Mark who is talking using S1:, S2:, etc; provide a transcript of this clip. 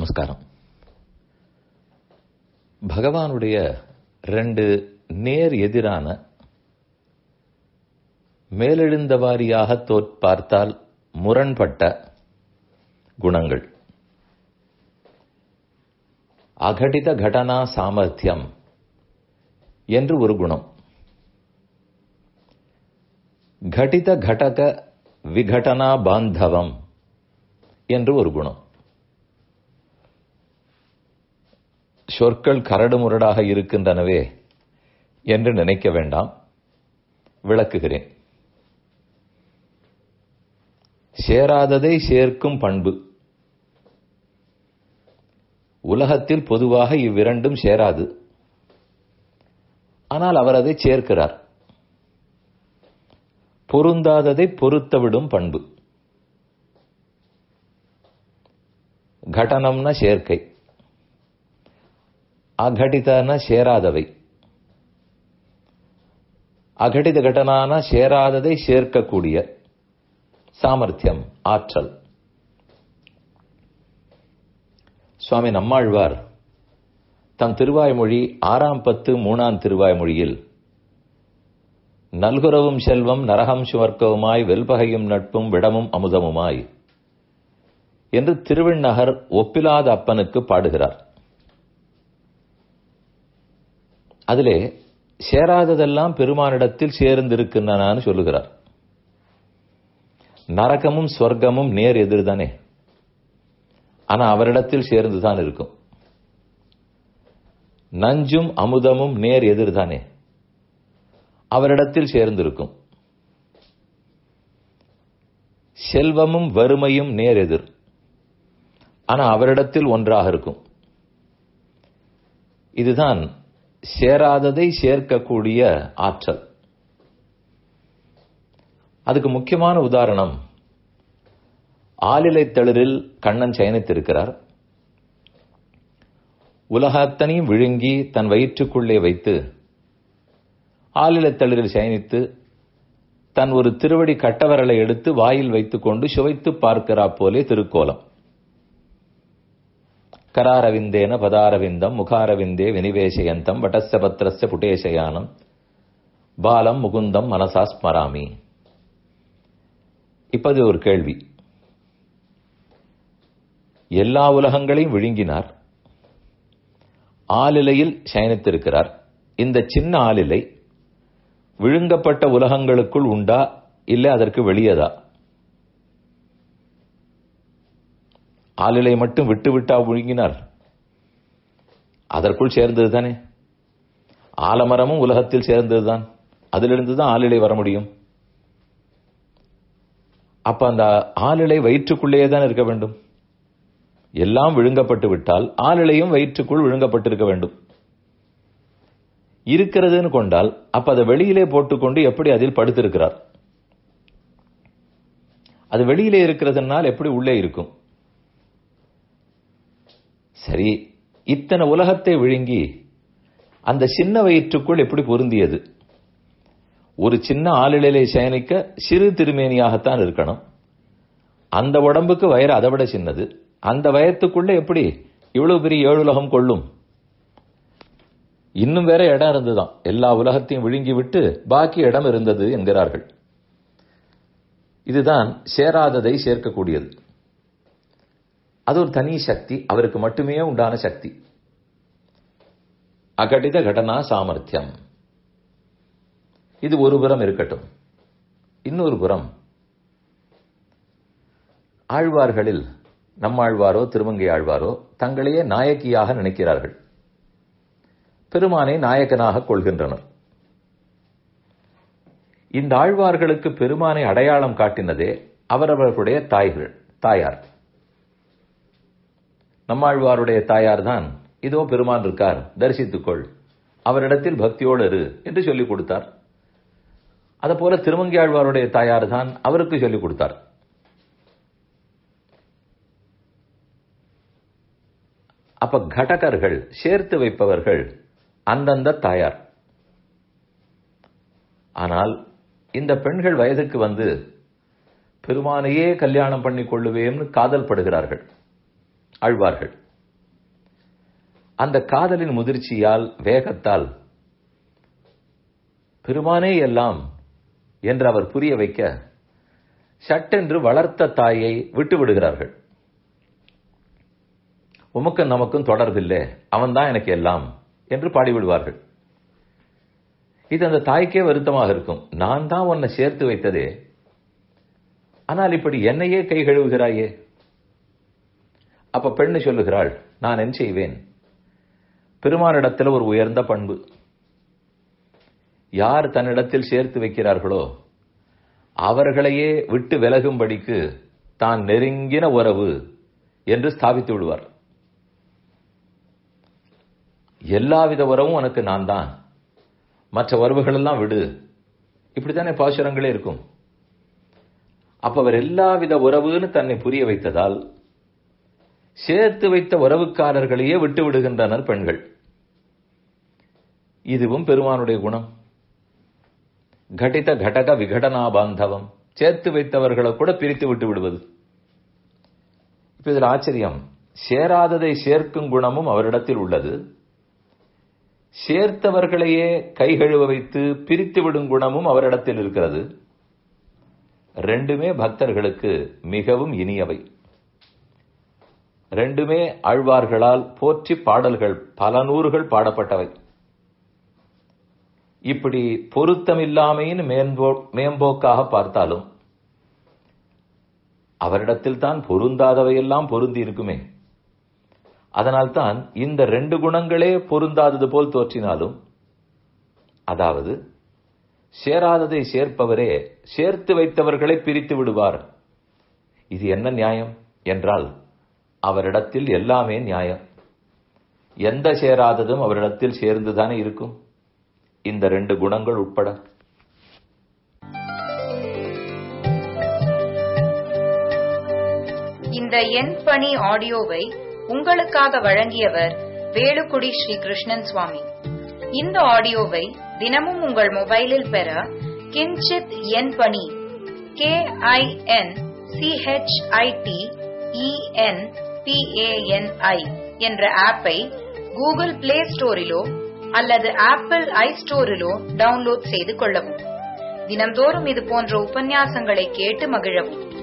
S1: நமஸ்காரம் பகவானுடைய ரெண்டு நேர் எதிரான மேலெழுந்த வாரியாக தோற் பார்த்தால் முரண்பட்ட குணங்கள் அகடித கடனா சாமர்த்தியம் என்று ஒரு குணம் கடித கடக விகடனா பாந்தவம் என்று ஒரு குணம் சொற்கள் கரடு முரடாக இருக்கின்றனவே என்று நினைக்க வேண்டாம் விளக்குகிறேன் சேராததை சேர்க்கும் பண்பு உலகத்தில் பொதுவாக இவ்விரண்டும் சேராது ஆனால் அவர் அதை சேர்க்கிறார் பொருந்தாததை பொருத்தவிடும் பண்பு கடனம்னா சேர்க்கை அகடிதன சேராதவை அகடித கடனான சேராததை சேர்க்கக்கூடிய சாமர்த்தியம் ஆற்றல் சுவாமி நம்மாழ்வார் தம் திருவாய்மொழி ஆறாம் பத்து மூணாம் திருவாய்மொழியில் நல்குறவும் செல்வம் நரகம் சுவர்க்கவுமாய் வெல்பகையும் நட்பும் விடமும் அமுதமுமாய் என்று திருவிண்ணகர் ஒப்பிலாத அப்பனுக்கு பாடுகிறார் அதிலே சேராததெல்லாம் பெருமானிடத்தில் சேர்ந்திருக்கின்றனான்னு சொல்லுகிறார் நரகமும் சொர்க்கமும் நேர் எதிர்தானே ஆனா அவரிடத்தில் சேர்ந்துதான் இருக்கும் நஞ்சும் அமுதமும் நேர் எதிர்தானே அவரிடத்தில் சேர்ந்திருக்கும் செல்வமும் வறுமையும் நேர் எதிர் ஆனா அவரிடத்தில் ஒன்றாக இருக்கும் இதுதான் சேராததை சேர்க்கக்கூடிய ஆற்றல் அதுக்கு முக்கியமான உதாரணம் ஆலிலை தளிரில் கண்ணன் சயனித்திருக்கிறார் உலகத்தனையும் விழுங்கி தன் வயிற்றுக்குள்ளே வைத்து ஆலிலை தளிரில் சயனித்து தன் ஒரு திருவடி கட்டவரலை எடுத்து வாயில் வைத்துக் கொண்டு சுவைத்து பார்க்கிறா போலே திருக்கோலம் கராரவிந்தேன பதாரவிந்தம் முகாரவிந்தே வினிவேசயந்தம் வட்டஸ்ய பத்திரஸ்ய புட்டேசயானம் பாலம் முகுந்தம் மனசா ஸ்மராமி இப்பது ஒரு கேள்வி எல்லா உலகங்களையும் விழுங்கினார் ஆளிலையில் சயனித்திருக்கிறார் இந்த சின்ன ஆளிலை விழுங்கப்பட்ட உலகங்களுக்குள் உண்டா இல்லை அதற்கு வெளியதா ஆளிலை மட்டும் விட்டு விட்டா விழுங்கினார் அதற்குள் சேர்ந்தது தானே ஆலமரமும் உலகத்தில் சேர்ந்ததுதான் அதிலிருந்து தான் ஆளிலை வர முடியும் அப்ப அந்த ஆளிலை வயிற்றுக்குள்ளேயே தான் இருக்க வேண்டும் எல்லாம் விழுங்கப்பட்டு விட்டால் ஆளிலையும் வயிற்றுக்குள் விழுங்கப்பட்டிருக்க வேண்டும் இருக்கிறதுன்னு கொண்டால் அப்ப அதை வெளியிலே போட்டுக்கொண்டு எப்படி அதில் படுத்திருக்கிறார் அது வெளியிலே இருக்கிறதுனால் எப்படி உள்ளே இருக்கும் சரி இத்தனை உலகத்தை விழுங்கி அந்த சின்ன வயிற்றுக்குள் எப்படி பொருந்தியது ஒரு சின்ன ஆளிலை சயனிக்க சிறு திருமேனியாகத்தான் இருக்கணும் அந்த உடம்புக்கு வயிறு அதை விட சின்னது அந்த வயத்துக்குள்ள எப்படி இவ்வளவு பெரிய ஏழுலகம் கொள்ளும் இன்னும் வேற இடம் இருந்துதான் எல்லா உலகத்தையும் விழுங்கி விட்டு பாக்கி இடம் இருந்தது என்கிறார்கள் இதுதான் சேராததை சேர்க்கக்கூடியது அது ஒரு தனி சக்தி அவருக்கு மட்டுமே உண்டான சக்தி அகடித கடனா சாமர்த்தியம் இது ஒரு புறம் இருக்கட்டும் இன்னொரு புறம் ஆழ்வார்களில் நம்மாழ்வாரோ திருமங்கை ஆழ்வாரோ தங்களையே நாயக்கியாக நினைக்கிறார்கள் பெருமானை நாயகனாக கொள்கின்றனர் இந்த ஆழ்வார்களுக்கு பெருமானை அடையாளம் காட்டினதே அவரவர்களுடைய தாய்கள் தாயார் நம்மாழ்வாருடைய தாயார் தான் இதோ பெருமான் இருக்கார் தரிசித்துக்கொள் அவரிடத்தில் பக்தியோடு இரு என்று சொல்லிக் கொடுத்தார் அதை போல திருமங்கி ஆழ்வாருடைய தாயார் தான் அவருக்கு சொல்லிக் கொடுத்தார் அப்ப கடகர்கள் சேர்த்து வைப்பவர்கள் அந்தந்த தாயார் ஆனால் இந்த பெண்கள் வயதுக்கு வந்து பெருமானையே கல்யாணம் பண்ணி கொள்ளுவேன்னு காதல் படுகிறார்கள் ஆழ்வார்கள் அந்த காதலின் முதிர்ச்சியால் வேகத்தால் பெருமானே எல்லாம் என்று அவர் புரிய வைக்க சட்டென்று வளர்த்த தாயை விட்டு விடுகிறார்கள் உமக்கும் நமக்கும் தொடர்பில்லை அவன்தான் எனக்கு எல்லாம் என்று பாடிவிடுவார்கள் இது அந்த தாய்க்கே வருத்தமாக இருக்கும் நான் தான் உன்னை சேர்த்து வைத்ததே ஆனால் இப்படி என்னையே கை கழுவுகிறாயே அப்ப பெண்ணு சொல்லுகிறாள் நான் என்ன செய்வேன் பெருமானிடத்தில் ஒரு உயர்ந்த பண்பு யார் தன்னிடத்தில் சேர்த்து வைக்கிறார்களோ அவர்களையே விட்டு விலகும்படிக்கு தான் நெருங்கின உறவு என்று ஸ்தாபித்து விடுவார் எல்லாவித உறவும் உனக்கு நான் தான் மற்ற உறவுகளெல்லாம் விடு இப்படித்தானே பாசுரங்களே இருக்கும் அப்ப அவர் எல்லாவித உறவுன்னு தன்னை புரிய வைத்ததால் சேர்த்து வைத்த உறவுக்காரர்களையே விட்டு விடுகின்றனர் பெண்கள் இதுவும் பெருமானுடைய குணம் கடித கடக விகடனா பாந்தவம் சேர்த்து வைத்தவர்களை கூட பிரித்து விட்டு விடுவது இப்ப இதில் ஆச்சரியம் சேராததை சேர்க்கும் குணமும் அவரிடத்தில் உள்ளது சேர்த்தவர்களையே கைகழுவ வைத்து பிரித்து விடும் குணமும் அவரிடத்தில் இருக்கிறது ரெண்டுமே பக்தர்களுக்கு மிகவும் இனியவை ரெண்டுமே ஆழ்வார்களால் போற்றி பாடல்கள் பல நூறுகள் பாடப்பட்டவை இப்படி பொருத்தமில்லாமையின் மேம்போ மேம்போக்காக பார்த்தாலும் அவரிடத்தில் தான் பொருந்தாதவையெல்லாம் பொருந்தி இருக்குமே அதனால்தான் இந்த ரெண்டு குணங்களே பொருந்தாதது போல் தோற்றினாலும் அதாவது சேராததை சேர்ப்பவரே சேர்த்து வைத்தவர்களை பிரித்து விடுவார் இது என்ன நியாயம் என்றால் அவரிடத்தில் எல்லாமே நியாயம் எந்த சேராததும் அவரிடத்தில் சேர்ந்துதானே இருக்கும் இந்த ரெண்டு குணங்கள் உட்பட
S2: இந்த எண் பணி ஆடியோவை உங்களுக்காக வழங்கியவர் வேலுக்குடி ஸ்ரீ கிருஷ்ணன் சுவாமி இந்த ஆடியோவை தினமும் உங்கள் மொபைலில் பெற கிஞ்சித் எண் பணி கே ஐ என் சிஹெச்ஐடி இஎன் பிஏஎன்ஐ என்ற ஆப்பை கூகுள் பிளே ஸ்டோரிலோ அல்லது ஆப்பிள் ஐ ஸ்டோரிலோ டவுன்லோட் செய்து கொள்ளவும் தினம்தோறும் இது போன்ற உபன்யாசங்களை கேட்டு மகிழவும்